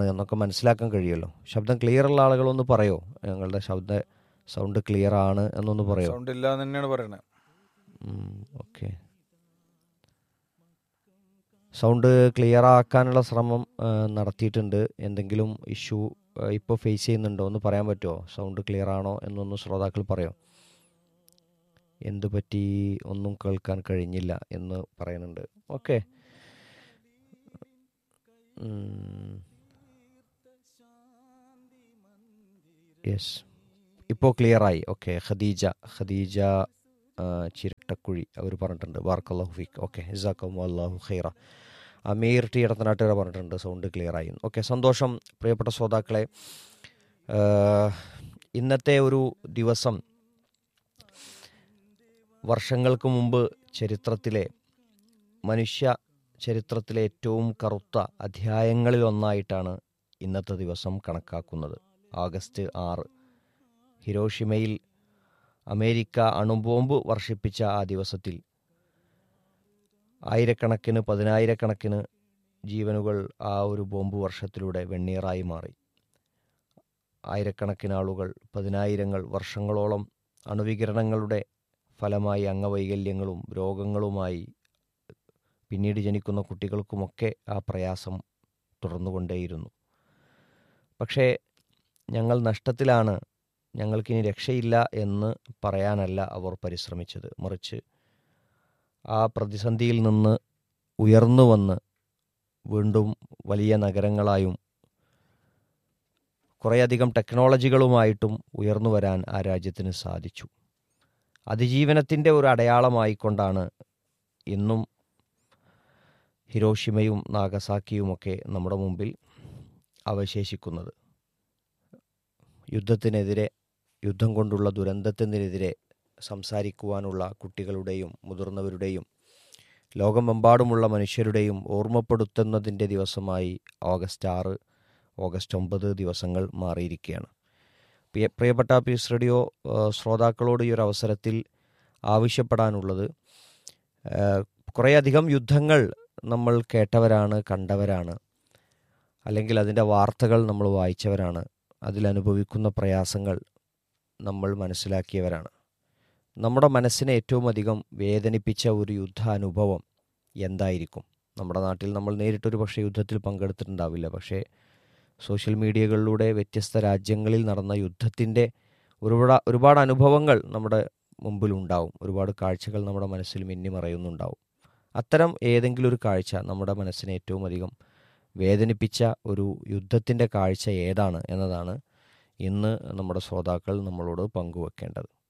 എന്നൊക്കെ മനസ്സിലാക്കാൻ കഴിയുമല്ലോ ശബ്ദം ക്ലിയർ ഉള്ള ആളുകളൊന്ന് പറയോ ഞങ്ങളുടെ ശബ്ദ സൗണ്ട് ക്ലിയർ ആണ് എന്നൊന്ന് പറയോ സൗണ്ട് ഇല്ല എന്ന് തന്നെയാണ് പറയണത് ഓക്കെ സൗണ്ട് ക്ലിയർ ആക്കാനുള്ള ശ്രമം ആ, നടത്തിയിട്ടുണ്ട് എന്തെങ്കിലും ഇഷ്യൂ ഇപ്പോൾ ഫേസ് ചെയ്യുന്നുണ്ടോ എന്ന് പറയാൻ പറ്റുമോ സൗണ്ട് ക്ലിയർ ആണോ എന്നൊന്ന് ശ്രോതാക്കൾ പറയോ എന്ത് പറ്റി ഒന്നും കേൾക്കാൻ കഴിഞ്ഞില്ല എന്ന് പറയുന്നുണ്ട് ഓക്കെ യെസ് ഇപ്പോൾ ക്ലിയറായി ഓക്കെ ഖദീജ ഖദീജ ആ, ചിരട്ടക്കുഴി അവർ പറഞ്ഞിട്ടുണ്ട് ബാർക്കല്ലാഹു ഫീക്ക് ഓക്കെ ഇസാക്കും അള്ളാഹു ഖൈറ അമീർ ടി ഇടത്തനാട്ടുകാർ പറഞ്ഞിട്ടുണ്ട് സൗണ്ട് ക്ലിയർ ആയി ഓക്കെ സന്തോഷം പ്രിയപ്പെട്ട ശ്രോതാക്കളെ ആ, ഇന്നത്തെ ഒരു ദിവസം വർഷങ്ങൾക്ക് മുമ്പ് ചരിത്രത്തിലെ മനുഷ്യ ചരിത്രത്തിലെ ഏറ്റവും കറുത്ത അധ്യായങ്ങളിലൊന്നായിട്ടാണ് ഇന്നത്തെ ദിവസം കണക്കാക്കുന്നത് ആഗസ്റ്റ് ആറ് ഹിരോഷിമയിൽ അമേരിക്ക അണുബോംബ് വർഷിപ്പിച്ച ആ ദിവസത്തിൽ ആയിരക്കണക്കിന് പതിനായിരക്കണക്കിന് ജീവനുകൾ ആ ഒരു ബോംബ് വർഷത്തിലൂടെ വെണ്ണീറായി മാറി ആയിരക്കണക്കിന് ആളുകൾ പതിനായിരങ്ങൾ വർഷങ്ങളോളം അണുവികിരണങ്ങളുടെ ഫലമായി അംഗവൈകല്യങ്ങളും രോഗങ്ങളുമായി പിന്നീട് ജനിക്കുന്ന കുട്ടികൾക്കുമൊക്കെ ആ പ്രയാസം തുടർന്നുകൊണ്ടേയിരുന്നു പക്ഷേ ഞങ്ങൾ നഷ്ടത്തിലാണ് ഞങ്ങൾക്കിനി രക്ഷയില്ല എന്ന് പറയാനല്ല അവർ പരിശ്രമിച്ചത് മറിച്ച് ആ പ്രതിസന്ധിയിൽ നിന്ന് ഉയർന്നു വന്ന് വീണ്ടും വലിയ നഗരങ്ങളായും കുറേയധികം ടെക്നോളജികളുമായിട്ടും ഉയർന്നു വരാൻ ആ രാജ്യത്തിന് സാധിച്ചു അതിജീവനത്തിൻ്റെ ഒരു അടയാളമായിക്കൊണ്ടാണ് ഇന്നും ഹിരോഷിമയും നാഗസാക്കിയുമൊക്കെ നമ്മുടെ മുമ്പിൽ അവശേഷിക്കുന്നത് യുദ്ധത്തിനെതിരെ യുദ്ധം കൊണ്ടുള്ള ദുരന്തത്തിനെതിരെ സംസാരിക്കുവാനുള്ള കുട്ടികളുടെയും മുതിർന്നവരുടെയും ലോകമെമ്പാടുമുള്ള മനുഷ്യരുടെയും ഓർമ്മപ്പെടുത്തുന്നതിൻ്റെ ദിവസമായി ഓഗസ്റ്റ് ആറ് ഓഗസ്റ്റ് ഒമ്പത് ദിവസങ്ങൾ മാറിയിരിക്കുകയാണ് പ്രിയ- പ്രിയപ്പെട്ട പീസ് റേഡിയോ ആ, ശ്രോതാക്കളോട് ഈ ഒരു അവസരത്തിൽ ആവശ്യപ്പെടാനുള്ളത് ആ, കുറേയധികം യുദ്ധങ്ങൾ നമ്മൾ കേട്ടവരാണ് കണ്ടവരാണ് അല്ലെങ്കിൽ അതിൻ്റെ വാർത്തകൾ നമ്മൾ വായിച്ചവരാണ് അതിലനുഭവിക്കുന്ന പ്രയാസങ്ങൾ നമ്മൾ മനസ്സിലാക്കിയവരാണ് നമ്മുടെ മനസ്സിനെ ഏറ്റവും അധികം വേദനിപ്പിച്ച ഒരു യുദ്ധാനുഭവം എന്തായിരിക്കും നമ്മുടെ നാട്ടിൽ നമ്മൾ നേരിട്ടൊരു പക്ഷേ യുദ്ധത്തിൽ പങ്കെടുത്തിട്ടുണ്ടാവില്ല പക്ഷേ സോഷ്യൽ മീഡിയകളിലൂടെ വ്യത്യസ്ത രാജ്യങ്ങളിൽ നടന്ന യുദ്ധത്തിൻ്റെ ഒരുപാട് ഒരുപാട് അനുഭവങ്ങൾ നമ്മുടെ മുമ്പിലുണ്ടാവും ഒരുപാട് കാഴ്ചകൾ നമ്മുടെ മനസ്സിൽ മിന്നിമറയുന്നുണ്ടാവും അത്തരം ഏതെങ്കിലും ഒരു കാഴ്ച നമ്മുടെ മനസ്സിനെ ഏറ്റവും അധികം വേദനിപ്പിച്ച ഒരു യുദ്ധത്തിൻ്റെ കാഴ്ച ഏതാണ് എന്നതാണ് ഇന്ന് നമ്മുടെ ശ്രോതാക്കൾ നമ്മളോട് പങ്കുവെക്കേണ്ടത്